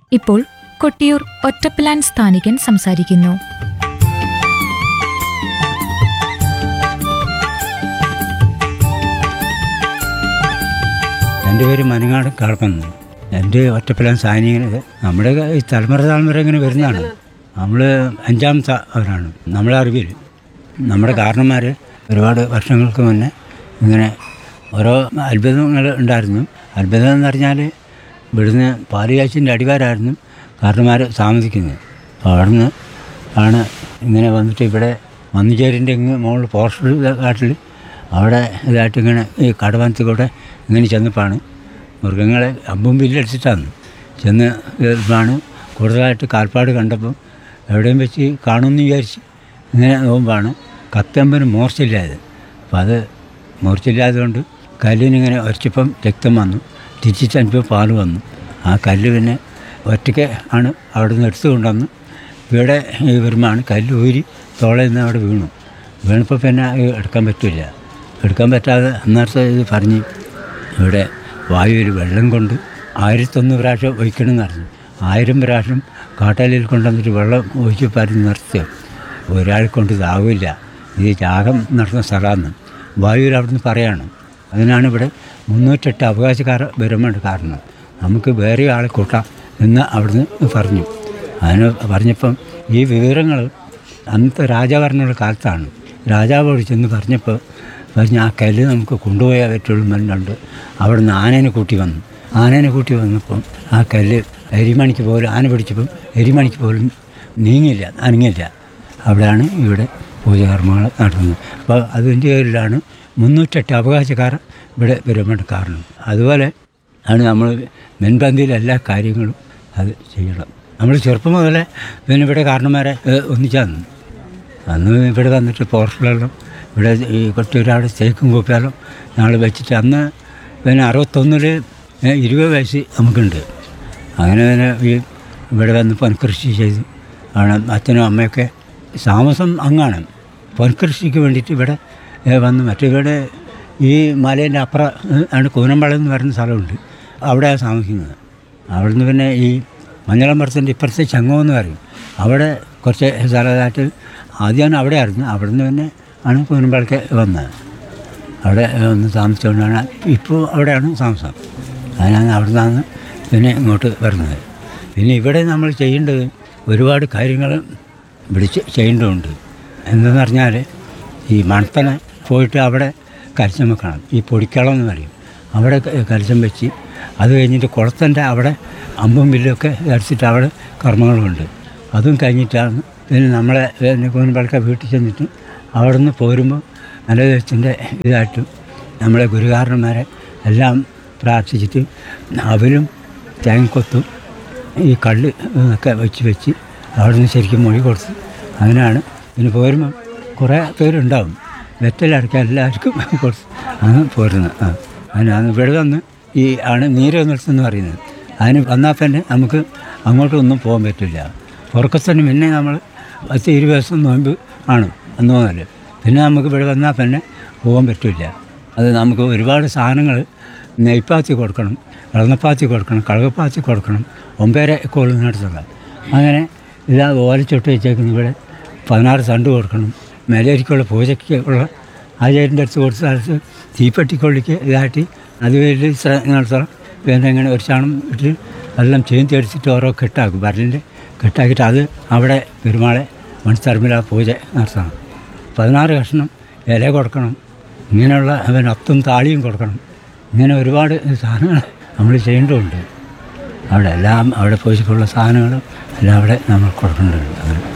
ഇപ്പോൾ കൊട്ടിയൂർ ഒറ്റപ്പിലാൻ സ്ഥാനികൻ സംസാരിക്കുന്നു എൻ്റെ പേര് മനങ്ങാട് കാർപ്പന്ന് എൻ്റെ ഒറ്റപ്പിലാൻ സാനികന് നമ്മുടെ ഈ തലമുറ തലമുറ ഇങ്ങനെ വരുന്നതാണ് നമ്മൾ അഞ്ചാമത്തെ അവരാണ് നമ്മളെ അറിവിൽ നമ്മുടെ കാരണന്മാർ ഒരുപാട് വർഷങ്ങൾക്ക് മുന്നേ ഇങ്ങനെ ഓരോ അത്ഭുതങ്ങൾ ഉണ്ടായിരുന്നു അത്ഭുതം എന്ന് പറഞ്ഞാൽ ഇവിടുന്ന് പാലുകാച്ചിൻ്റെ അടിവാരായിരുന്നു കാരണന്മാർ താമസിക്കുന്നത് അപ്പോൾ അവിടുന്ന് ആണ് ഇങ്ങനെ വന്നിട്ട് ഇവിടെ മന്നുചേരിൻ്റെ ഇങ്ങ് മുകളിൽ പോസ്റ്റർ കാട്ടിൽ അവിടെ ഇതായിട്ട് ഇങ്ങനെ ഈ കടവനത്തിൽ കൂടെ ഇങ്ങനെ ചെന്നപ്പോഴാണ് മൃഗങ്ങളെ അമ്പും വില്ലടിച്ചിട്ടാണ് ചെന്ന് ആണ് കൂടുതലായിട്ട് കാൽപ്പാട് കണ്ടപ്പോൾ എവിടെയും വെച്ച് കാണുമെന്ന് വിചാരിച്ച് ഇങ്ങനെ നോക്കുമ്പോഴാണ് കത്തമ്പന് മൂർച്ചയില്ലായത് അപ്പോൾ അത് മൂർച്ചയില്ലാത്തതുകൊണ്ട് കല്ലിനിങ്ങനെ ഒരച്ചപ്പം രക്തം വന്നു തിരിച്ചിട്ടപ്പോൾ പാല് വന്നു ആ കല്ല് പിന്നെ ഒറ്റയ്ക്ക് ആണ് അവിടെ നിന്ന് എടുത്തു കൊണ്ടുവന്ന് ഇവിടെ ഈ വരുമ്പോഴാണ് കല്ല് ഊരി തോളയിൽ നിന്ന് അവിടെ വീണു വീണപ്പോൾ പിന്നെ അത് എടുക്കാൻ പറ്റില്ല എടുക്കാൻ പറ്റാതെ അന്നേരത്തെ ഇത് പറഞ്ഞ് ഇവിടെ വായുവിൽ വെള്ളം കൊണ്ട് ആയിരത്തൊന്ന് പ്രാവശ്യം ഒഴിക്കണമെന്ന് പറഞ്ഞു ആയിരം പ്രാവശ്യം കാട്ടാലിൽ കൊണ്ടുവന്നിട്ട് വെള്ളം ഒഴിച്ച് പറഞ്ഞ് നിർത്തുക ഒരാളെ കൊണ്ട് ഇതാവില്ല ഇത് യാഗം നടന്ന സ്ഥലമാണ് വായുവിൽ അവിടുന്ന് പറയാണ് അതിനാണ് ഇവിടെ മുന്നൂറ്റെട്ട് അവകാശക്കാർ വരുമ്പോൾ കാരണം നമുക്ക് വേറെ ആളെ കൂട്ടാം എന്ന് അവിടുന്ന് പറഞ്ഞു അതിന് പറഞ്ഞപ്പം ഈ വിവരങ്ങൾ അന്നത്തെ രാജാഭരണയുടെ കാലത്താണ് രാജാവോട് ചെന്ന് പറഞ്ഞപ്പോൾ പറഞ്ഞ് ആ കല്ല് നമുക്ക് കൊണ്ടുപോയാൽ പറ്റുള്ളൂ എന്നുണ്ട് അവിടെ നിന്ന് ആനേനെ കൂട്ടി വന്നു ആനേനെ കൂട്ടി വന്നപ്പം ആ കല്ല് എരിമണിക്ക് പോലും ആന പിടിച്ചപ്പം എരിമണിക്ക് പോലും നീങ്ങില്ല അനങ്ങില്ല അവിടെയാണ് ഇവിടെ പൂജകർമ്മങ്ങൾ നടത്തുന്നത് അപ്പോൾ അതിൻ്റെ പേരിലാണ് മുന്നൂറ്റെട്ട് അവകാശക്കാർ ഇവിടെ വരുമ്പോൾ കാരണം അതുപോലെ ആണ് നമ്മൾ മുൻപന്തിയിൽ എല്ലാ കാര്യങ്ങളും അത് ചെയ്യണം നമ്മൾ ചെറുപ്പം മുതലേ പിന്നെ ഇവിടെ കാരണന്മാരെ ഒന്നിച്ചാന്ന് അന്ന് ഇവിടെ വന്നിട്ട് പോർഷലെല്ലാം ഇവിടെ ഈ കൊട്ടിയൂരാട് തേക്കും കൂപ്പിയാലും ഞങ്ങൾ വെച്ചിട്ട് അന്ന് പിന്നെ അറുപത്തൊന്നിൽ ഇരുപത് വയസ്സ് നമുക്കുണ്ട് അങ്ങനെ തന്നെ ഈ ഇവിടെ വന്ന് പൊൻകൃഷി ചെയ്തു ആണ് അച്ഛനും അമ്മയൊക്കെ താമസം അങ്ങാണ് പൊൻകൃഷിക്ക് വേണ്ടിയിട്ട് ഇവിടെ ഏ, വന്ന് മറ്റിവിടെ ഈ മലേൻ്റെ അപ്പുറം ഏ, ആണ് കൂനമ്പളം എന്ന് പറയുന്ന സ്ഥലമുണ്ട് അവിടെയാണ് താമസിക്കുന്നത് അവിടുന്ന് പിന്നെ ഈ മഞ്ഞളമ്പറത്തിൻ്റെ ഇപ്പുറത്തെ ചങ്ങം എന്ന് പറയും അവിടെ കുറച്ച് സ്ഥലമായിട്ട് ആദ്യമാണ് അവിടെ ആയിരുന്നു അവിടുന്ന് പിന്നെ ആണ് കൂനമ്പളക്ക് വന്നത് അവിടെ ഒന്ന് താമസിച്ചുകൊണ്ടാണ് ഇപ്പോൾ അവിടെയാണ് താമസം അതിനാണ് അവിടെ നിന്നാണ് പിന്നെ ഇങ്ങോട്ട് വരുന്നത് പിന്നെ ഇവിടെ നമ്മൾ ചെയ്യേണ്ടത് ഒരുപാട് കാര്യങ്ങൾ വിളിച്ച് ചെയ്യേണ്ടതുണ്ട് എന്തെന്ന് പറഞ്ഞാൽ ഈ മണത്തനെ പോയിട്ട് അവിടെ കലശം വെക്കണം ഈ പൊടിക്കളം എന്ന് പറയും അവിടെ ക- കലശം വെച്ച് അത് കഴിഞ്ഞിട്ട് കുളത്തിൻ്റെ അവിടെ അമ്പും വില്ലൊക്കെ അടിച്ചിട്ട് അവിടെ കർമ്മങ്ങളുണ്ട് അതും കഴിഞ്ഞിട്ടാണ് പിന്നെ നമ്മളെ കൂനമ്പളക്ക വീട്ടിൽ ചെന്നിട്ട് അവിടെ നിന്ന് പോരുമ്പോൾ നല്ലദൈവത്തിൻ്റെ ഇതായിട്ടും നമ്മളെ ഗുരുകാരന്മാരെ എല്ലാം പ്രാർത്ഥിച്ചിട്ട് അവരും തേങ്ങക്കൊത്തും ഈ കള്ള് ഒക്കെ വെച്ച് വെച്ച് അവിടെ നിന്ന് ശരിക്കും മൊഴി കൊടുത്ത് അങ്ങനെയാണ് പിന്നെ പോരുമ്പോൾ കുറേ പേരുണ്ടാവും വെറ്റലടക്കാൻ എല്ലാവർക്കും കൊടുത്ത് ആണ് പോരുന്നത് ആ അതിനാണ് ഇവിടെ വന്ന് ഈ ആണ് നീര് നിർത്തുന്നത് പറയുന്നത് അതിന് വന്നാൽ തന്നെ നമുക്ക് അങ്ങോട്ടൊന്നും പോകാൻ പറ്റില്ല പുറക്കത്തിന് മുന്നേ നമ്മൾ പത്ത് ഇരുപത് ദിവസം നോമ്പ് ആണ് അന്ന് മുതൽ പിന്നെ നമുക്ക് ഇവിടെ വന്നാൽ തന്നെ പോകാൻ പറ്റില്ല അത് നമുക്ക് ഒരുപാട് സാധനങ്ങൾ നെയ്പ്പാത്തി കൊടുക്കണം വെള്ളപ്പാത്തി കൊടുക്കണം കളകപ്പാത്തി കൊടുക്കണം ഒമ്പേരെ കൊള്ളുന്നിടത്തുള്ള അങ്ങനെ ഇതാ ഓലച്ചൊട്ട് വെച്ചേക്കുന്ന ഇവിടെ പതിനാറ് തണ്ട് കൊടുക്കണം മേലേരിക്കുള്ള പൂജയ്ക്ക് ഉള്ള ആചാര്യൻ്റെ അടുത്ത് കൊടുത്ത സ്ഥലത്ത് തീപ്പെട്ടിക്കൊള്ളിക്ക് ഇതാട്ടി അത് വലിയ നടത്തണം പിന്നെ ഇങ്ങനെ ഒരു ചാണം ഇട്ട് എല്ലാം ചേന്തി അടിച്ചിട്ട് ഓരോ കെട്ടാക്കും വരലിൻ്റെ കെട്ടാക്കിയിട്ട് അത് അവിടെ പെരുമാളെ മണിത്തറമ്പിൽ ആ പൂജ നടത്തണം പതിനാറ് കഷ്ണം ഇല കൊടുക്കണം ഇങ്ങനെയുള്ള അവൻ അത്തും താളിയും കൊടുക്കണം ഇങ്ങനെ ഒരുപാട് സാധനങ്ങൾ നമ്മൾ ചെയ്യേണ്ടതുണ്ട് അവിടെ എല്ലാം അവിടെ പൂജയ്ക്കുള്ള സാധനങ്ങളും എല്ലാം അവിടെ നമ്മൾ കൊടുക്കേണ്ടതുണ്ട് അങ്ങനെ